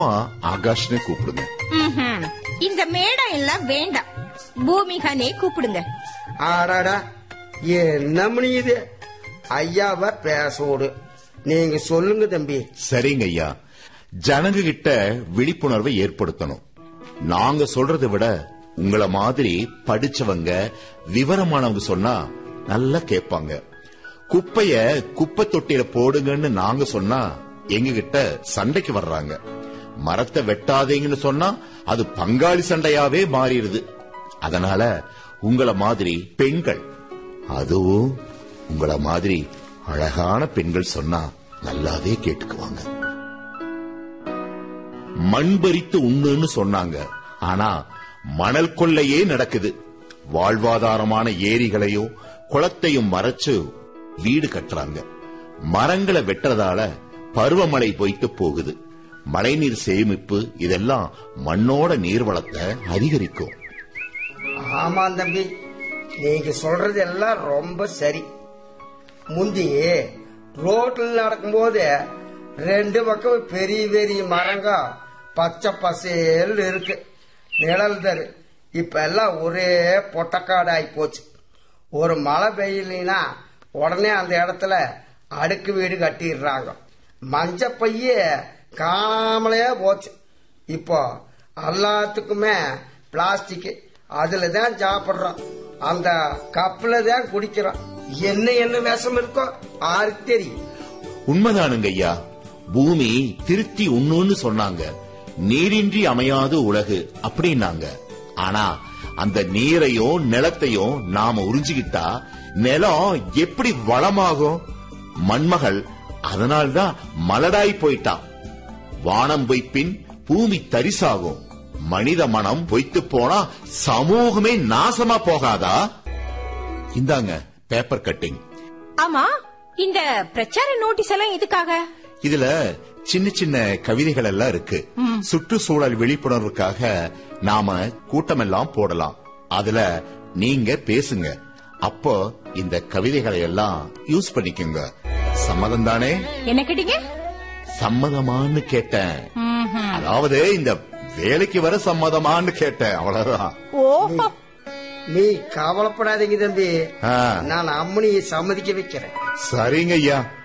ஆகாஷ்னே கூப்பிடுங்க ம்ஹும். இந்த மேடம் எல்லாம் வேண்டாம் பூமிகானே கூப்பிடுங்க ஆடாடா என்ன மணி இது ஐயாவ பேசோடு நீங்க சொல்லுங்க தம்பி சரிங்க ஐயா ஜனங்க கிட்ட விழிப்புணர்வை ஏற்படுத்தணும் நாங்க சொல்றதை விட உங்கள மாதிரி படிச்சவங்க விவரமானவங்க சொன்னா நல்லா கேட்பாங்க குப்பைய குப்பை தொட்டியில போடுங்கன்னு நாங்க சொன்னா எங்க கிட்ட சண்டைக்கு வர்றாங்க மரத்தை வெட்டாதீங்கன்னு சொன்னா அது பங்காளி சண்டையாவே மாறிடுது அதனால உங்கள மாதிரி பெண்கள் அதுவும் உங்கள மாதிரி அழகான பெண்கள் சொன்னா நல்லாவே கேட்டுக்குவாங்க மண் பறித்து உண்ணுன்னு சொன்னாங்க ஆனா மணல் கொள்ளையே நடக்குது வாழ்வாதாரமான ஏரிகளையும் குளத்தையும் மறைச்சு வீடு கட்டுறாங்க மரங்களை வெட்டுறதால பருவமழை பொய்த்து போகுது மழைநீர் சேமிப்பு இதெல்லாம் மண்ணோட நீர்வளத்தை அதிகரிக்கும் ஆமா தம்பி நீங்க சொல்றது எல்லாம் ரொம்ப சரி முந்தி ரோட்ல நடக்கும்போது ரெண்டு பக்கம் பெரிய பெரிய மரங்க பச்சை பசேல் இருக்கு நிழல் தரு இப்ப எல்லாம் ஒரே பொட்டக்காடு ஆகி போச்சு ஒரு மழை பெய்யலைன்னா உடனே அந்த இடத்துல அடுக்கு வீடு கட்டிடுறாங்க மஞ்ச பைய காணாமலே போச்சு இப்போ எல்லாத்துக்குமே பிளாஸ்டிக் அதுல தான் சாப்பிடுறோம் அந்த கப்புல தான் குடிக்கிறோம் என்ன என்ன விஷம் இருக்கோ யாருக்கு தெரியும் உண்மைதானுங்க ஐயா பூமி திருத்தி உண்ணுன்னு சொன்னாங்க நீரின்றி அமையாது உலகு அப்படின்னாங்க ஆனா அந்த நீரையும் நிலத்தையும் நாம உறிஞ்சிக்கிட்டா நிலம் எப்படி வளமாகும் மண்மகள் அதனால்தான் மலடாய் போயிட்டான் வானம் பொய்ப்பின் பூமி தரிசாகும் மனித மனம் பொய்த்து போனா சமூகமே நாசமா போகாதா இந்தாங்க பேப்பர் கட்டிங் ஆமா இந்த பிரச்சார நோட்டீஸ் எல்லாம் எதுக்காக இதுல சின்ன சின்ன கவிதைகள் எல்லாம் இருக்கு சுற்றுச்சூழல் விழிப்புணர்வுக்காக நாம கூட்டமெல்லாம் போடலாம் அதுல நீங்க பேசுங்க அப்போ இந்த கவிதைகளை எல்லாம் யூஸ் பண்ணிக்கோங்க சம்மதம் தானே என்ன கேட்டீங்க சம்மதமான்னு கேட்டேன் அதாவது இந்த வேலைக்கு வர சம்மதமான்னு கேட்டேன் அவ்வளவுதான் ஓஹோ நீ கவலைப்படாதீங்க தம்பி ஆ. நான் அம்மனியை சம்மதிக்க வைக்கிறேன் சரிங்க ஐயா